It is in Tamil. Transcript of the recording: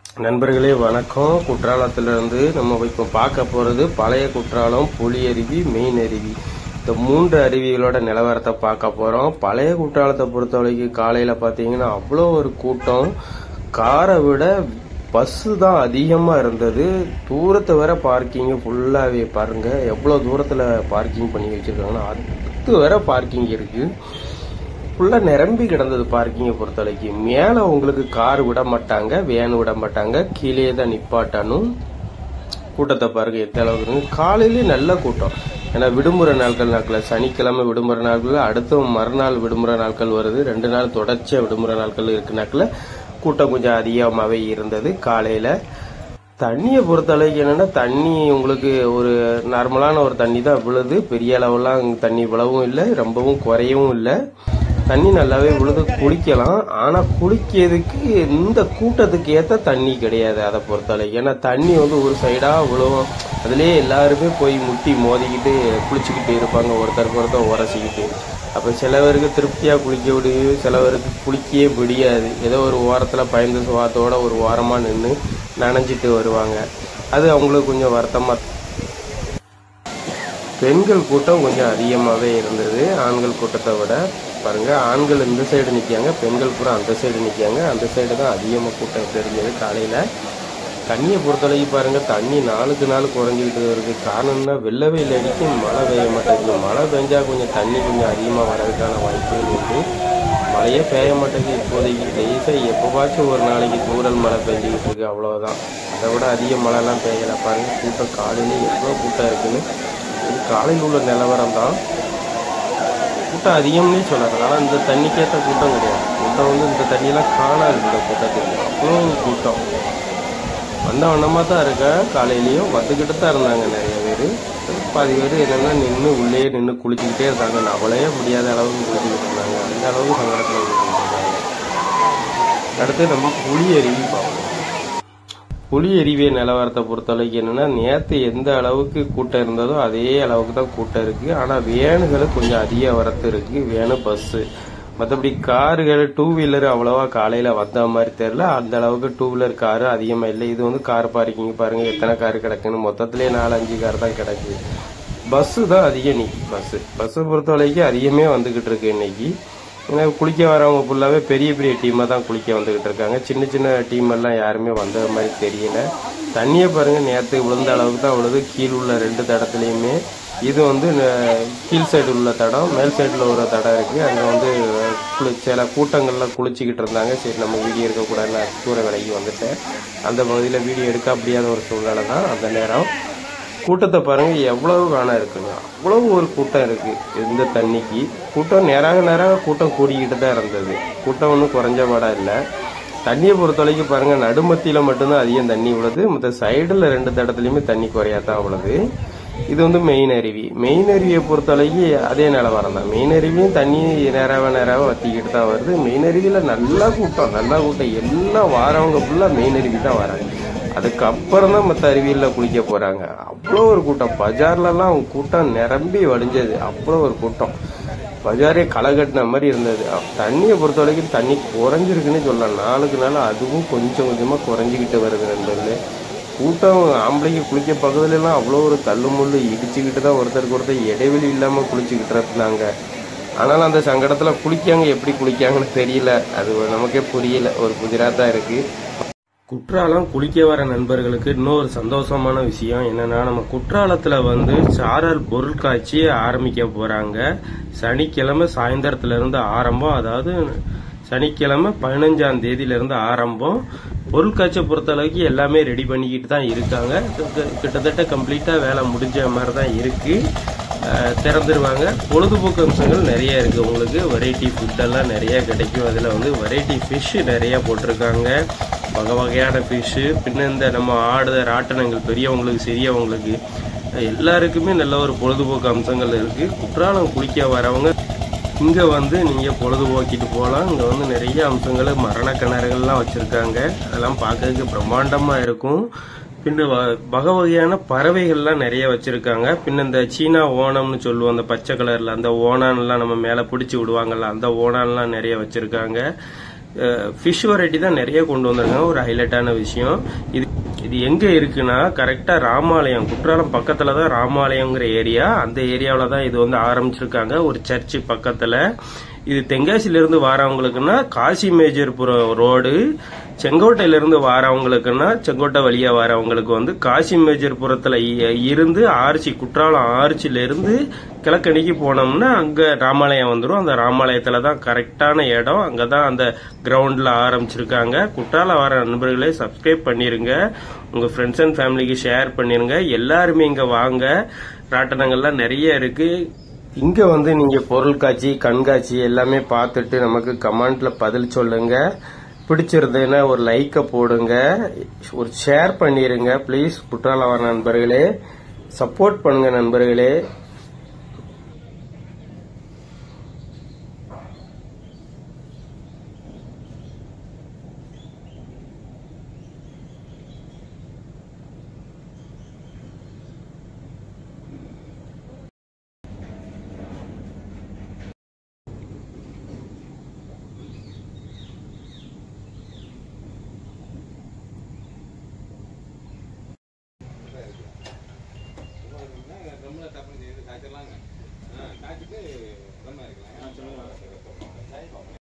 நண்பர்களே வணக்கம் குற்றாலத்திலிருந்து நம்ம இப்போ பார்க்க போறது பழைய குற்றாலம் புலி அருவி மெயின் அருவி இந்த மூன்று அருவிகளோட நிலவரத்தை பார்க்க போறோம் பழைய குற்றாலத்தை பொறுத்தவரைக்கும் காலையில பாத்தீங்கன்னா அவ்வளோ ஒரு கூட்டம் காரை விட பஸ்ஸு தான் அதிகமா இருந்தது தூரத்தை வர பார்க்கிங் ஃபுல்லாவே பாருங்க எவ்வளவு தூரத்துல பார்க்கிங் பண்ணி வச்சிருக்காங்கன்னா அடுத்து வர பார்க்கிங் இருக்கு ஃபுல்லா நிரம்பி கிடந்தது பார்க்கிங்கை பொறுத்தவரைக்கும் மேல உங்களுக்கு கார் விட மாட்டாங்க வேன் விட மாட்டாங்க கீழே தான் நிப்பாட்டணும் கூட்டத்தை பாருங்க எந்த அளவுக்கு இருக்கு காலையிலேயே நல்ல கூட்டம் ஏன்னா விடுமுறை நாட்கள் நாட்கள் சனிக்கிழமை விடுமுறை நாட்கள் அடுத்த மறுநாள் விடுமுறை நாட்கள் வருது ரெண்டு நாள் தொடர்ச்சியா விடுமுறை நாட்கள் இருக்கு நாட்கள் கூட்டம் கொஞ்சம் அதிகமாகவே இருந்தது காலையில தண்ணியை பொறுத்தளவுக்கு என்னன்னா தண்ணி உங்களுக்கு ஒரு நார்மலான ஒரு தண்ணி தான் விழுது பெரிய அளவெல்லாம் தண்ணி விழவும் இல்லை ரொம்பவும் குறையவும் இல்லை தண்ணி நல்லாவே விழுது குளிக்கலாம் ஆனா குளிக்கிறதுக்கு இந்த கூட்டத்துக்கு ஏத்த தண்ணி கிடையாது அதை பொறுத்தளவுக்கு ஏன்னா தண்ணி வந்து ஒரு சைடா விழுவும் அதுலயே எல்லாருமே போய் முட்டி மோதிக்கிட்டு குளிச்சுக்கிட்டு இருப்பாங்க ஒருத்தருக்கு ஒருத்தர் உரசிக்கிட்டு அப்ப சிலவருக்கு திருப்தியா குளிக்க முடியும் சிலவருக்கு குளிக்கவே முடியாது ஏதோ ஒரு ஓரத்துல பயந்து சுவாத்தோட ஒரு ஓரமா நின்று நனைஞ்சிட்டு வருவாங்க அது அவங்களுக்கு கொஞ்சம் வருத்தமா பெண்கள் கூட்டம் கொஞ்சம் அதிகமாகவே இருந்தது ஆண்கள் கூட்டத்தை விட பாருங்க ஆண்கள் இந்த சைடு நிற்காங்க பெண்கள் பூரா அந்த சைடு நிற்காங்க அந்த சைடு தான் அதிகமாக கூட்டம் தெரிஞ்சது காலையில் தண்ணியை பொறுத்தளவுக்கு பாருங்க தண்ணி நாளுக்கு நாள் குறைஞ்சிக்கிட்டு வருது காரணம்னா வெள்ள வெயில் அடிக்கு மழை பெய்ய மாட்டேங்குது மழை பெஞ்சா கொஞ்சம் தண்ணி கொஞ்சம் அதிகமாக வரதுக்கான வாய்ப்புகள் உண்டு மழையே பெய்ய மாட்டேங்குது இப்போதைக்கு லேசா எப்போவாச்சும் ஒரு நாளைக்கு தூரல் மழை பெஞ்சிக்கிட்டு இருக்கு அவ்வளவுதான் அதை விட அதிக மழைலாம் பெய்யல பாருங்க கூட்டம் காலையில எவ்வளோ கூட்டம் இருக்குன்னு இது காலையில் உள்ள நிலவரம் தான் கூட்டம் அதிகம்னே சொல்லலாம் ஆனால் இந்த தண்ணிக்கேற்ற கூட்டம் கிடையாது கூட்டம் வந்து இந்த தண்ணியெல்லாம் காணாது இந்த கூட்டத்துக்கு அவ்வளோ கூட்டம் வந்த வண்ணமாக தான் இருக்க காலையிலயும் வந்துக்கிட்டு தான் இருந்தாங்க நிறைய பேர் பாதி பேர் என்னன்னா நின்று உள்ளே நின்று குளிச்சுக்கிட்டே இருந்தாங்க நம்மளே முடியாத அளவுக்கு குளிச்சுக்கிட்டு இருந்தாங்க அந்த அளவுக்கு சங்கடத்தில் குளிச்சுக்கிட்டு இருந்தாங்க அடுத்து நம்ம புளி அருவி பார்ப்போம் புலி அருவி நிலவரத்தை பொறுத்தளவுக்கு என்னன்னா நேத்து எந்த அளவுக்கு கூட்டம் இருந்ததோ அதே அளவுக்கு தான் கூட்டம் இருக்கு ஆனா வேனுகள் கொஞ்சம் அதிக வரத்து இருக்கு வேனு பஸ் மற்றபடி காருகள் டூ வீலர் அவ்வளவா காலையில வந்த மாதிரி தெரியல அந்த அளவுக்கு டூ வீலர் காரு அதிகமா இல்லை இது வந்து கார் பார்க்கிங் பாருங்க எத்தனை கார் கிடக்குன்னு மொத்தத்திலே நாலு அஞ்சு கார் தான் கிடக்கு பஸ் தான் அதிகம் இன்னைக்கு பஸ் பஸ் பொறுத்த வரைக்கும் அதிகமே வந்துகிட்டு இருக்கு இன்னைக்கு ஏன்னா குளிக்க வரவங்க ஃபுல்லாவே பெரிய பெரிய டீமா தான் குளிக்க வந்துகிட்டு இருக்காங்க சின்ன சின்ன டீம் எல்லாம் யாருமே வந்த மாதிரி தெரியல தண்ணியை பாருங்க நேரத்துக்கு விழுந்த அளவுக்கு தான் விழுது கீழ் உள்ள ரெண்டு தடத்துலயுமே இது வந்து ந- கீழ் சைடு உள்ள தடம் மேல் சைடுல ஒரு தடம் இருக்கு அங்க வந்து குளி சில கூட்டங்கள்ல குளிச்சுக்கிட்டு இருந்தாங்க சரி நம்ம வீடியோ எடுக்கக்கூடாதுன்னு தூர விலைக்கு வந்துட்டேன் அந்த பகுதியில வீடியோ எடுக்க முடியாத ஒரு சூழ்நிலை தான் அந்த நேரம் கூட்டத்தை பாருங்க எவ்வளவு காண இருக்குங்க அவ்வளவு ஒரு கூட்டம் இருக்கு இந்த தண்ணிக்கு கூட்டம் நேராக நேராக கூட்டம் கூடிக்கிட்டு தான் இருந்தது கூட்டம் ஒன்றும் குறைஞ்ச பாடா இல்லை தண்ணியை பொறுத்தவரைக்கும் பாருங்க நடுமத்தியில மட்டும்தான் அதிகம் தண்ணி விழுது மற்ற சைடுல ரெண்டு தடத்துலயுமே தண்ணி குறையாதான் விழுது இது வந்து மெயின் அருவி மெயின் அருவியை பொறுத்தவரைக்கு அதே நிலவரம் தான் மெயின் அருவியும் தண்ணி நேராக நேராக வத்திக்கிட்டு தான் வருது மெயின் அருவியில நல்லா கூட்டம் நல்லா கூட்டம் எல்லாம் வாரவங்க ஃபுல்லா மெயின் அருவி தான் வராங்க அதுக்கப்புறம் தான் மற்ற அருவியில் குளிக்க போறாங்க அவ்வளோ ஒரு கூட்டம் பஜார்லலாம் கூட்டம் நிரம்பி வடிஞ்சது அவ்வளோ ஒரு கூட்டம் பஜாரே களை கட்டின மாதிரி இருந்தது அப்~ தண்ணியை பொறுத்த வரைக்கும் தண்ணி குறைஞ்சிருக்குன்னு சொல்லலாம் நாளுக்கு நாள் அதுவும் கொஞ்சம் கொஞ்சமா குறைஞ்சிக்கிட்டு வருது நண்பர்களே கூட்டம் ஆம்பளைக்கு குளிக்க பக்கத்துல எல்லாம் அவ்வளோ ஒரு தள்ளு முள்ளு இடிச்சுக்கிட்டு தான் ஒருத்தருக்கு ஒருத்தர் இடைவெளி இல்லாம குளிச்சுக்கிட்டு இருந்தாங்க ஆனாலும் அந்த சங்கடத்துல குளிக்காங்க எப்படி குளிக்காங்கன்னு தெரியல அது நமக்கே புரியல ஒரு புதிராக தான் இருக்கு குற்றாலம் குளிக்க வர நண்பர்களுக்கு இன்னொரு சந்தோஷமான விஷயம் என்னன்னா நம்ம குற்றாலத்துல வந்து சாரல் பொருட்காட்சி ஆரம்பிக்க போறாங்க சனிக்கிழமை சாயந்தரத்துல இருந்து ஆரம்பம் அதாவது சனிக்கிழமை பதினஞ்சாம் தேதியில இருந்து ஆரம்பம் பொருட்காட்சியை பொறுத்த அளவுக்கு எல்லாமே ரெடி பண்ணிக்கிட்டு தான் இருக்காங்க கிட்ட- கிட்டத்தட்ட கம்ப்ளீட்டா வேலை முடிஞ்ச மாதிரி தான் இருக்கு அஹ் திறந்துருவாங்க பொழுதுபோக்கு அம்சங்கள் நிறைய இருக்கு உங்களுக்கு வெரைட்டி ஃபுட் எல்லாம் நிறைய கிடைக்கும் அதுல வந்து வெரைட்டி ஃபிஷ் நிறைய போட்டிருக்காங்க வகை வகையான ஃபிஷ்ஷு பின்ன இந்த நம்ம ஆடுத ராட்டனங்கள் பெரியவங்களுக்கு சிறியவங்களுக்கு அஹ் எல்லாருக்குமே நல்ல ஒரு பொழுதுபோக்கு அம்சங்கள் இருக்கு குற்றாலம் குளிக்க வரவங்க இங்க வந்து நீங்க பொழுதுபோக்கிட்டு போகலாம் இங்க வந்து நிறைய அம்சங்கள் மரண கிணறுகள்லாம் வச்சிருக்காங்க அதெல்லாம் பார்க்கறதுக்கு பிரம்மாண்டமா இருக்கும் பின்ன வ- வகை வகையான பறவைகள்லாம் நிறைய வச்சிருக்காங்க பின்ன இந்த சீனா ஓணம்னு சொல்லுவோம் அந்த பச்சை கலர்ல அந்த ஓணான்லாம் நம்ம மேல பிடிச்சி விடுவாங்கல்ல அந்த ஓணான்லாம் நிறைய வச்சிருக்காங்க ஃபிஷ் வெரைட்டி தான் நிறைய கொண்டு வந்திருக்காங்க ஒரு ஹைலைட்டான விஷயம் இது இது எங்க இருக்குன்னா கரெக்டா ராமாலயம் குற்றாலம் பக்கத்துல தான் ராமாலயங்கிற ஏரியா அந்த ஏரியாவில தான் இது வந்து ஆரம்பிச்சிருக்காங்க ஒரு சர்ச்சு பக்கத்துல இது தென்காசியில இருந்து வாரவங்களுக்குன்னா காசி மேஜர்புரம் ரோடு செங்கோட்டையில இருந்து வாரவங்களுக்குன்னா செங்கோட்டை வழியா வாரவங்களுக்கு வந்து காசி மேஜர்புரத்துல இ- இருந்து ஆர்ச்சி குற்றாலம் ஆர்ச்சில இருந்து கிழக்கணிக்கு போனோம்னா அங்க ராமாலயம் வந்துடும் அந்த ராமாலயத்துல தான் கரெக்டான இடம் அங்கதான் அந்த கிரவுண்ட்ல ஆரம்பிச்சிருக்காங்க குற்றாலம் வர நண்பர்களே சப்ஸ்கிரைப் பண்ணிருங்க உங்க ஃப்ரெண்ட்ஸ் அண்ட் ஃபேமிலிக்கு ஷேர் பண்ணிருங்க எல்லாருமே இங்க வாங்க ராட்டனங்கள்லாம் நிறைய இருக்கு இங்க வந்து நீங்க பொருள் காட்சி கண்காட்சி எல்லாமே பார்த்துட்டு நமக்கு கமெண்ட்ல பதில் சொல்லுங்க பிடிச்சிருந்ததுன்னா ஒரு லைக்கை போடுங்க ஒரு ஷேர் பண்ணிருங்க ப்ளீஸ் குற்றாலம் வர நண்பர்களே சப்போர்ட் பண்ணுங்க நண்பர்களே ரொம்ப தப்பு காய்ச்சலாங்க காய்ச்சிட்டு ரொம்ப இருக்கலாம்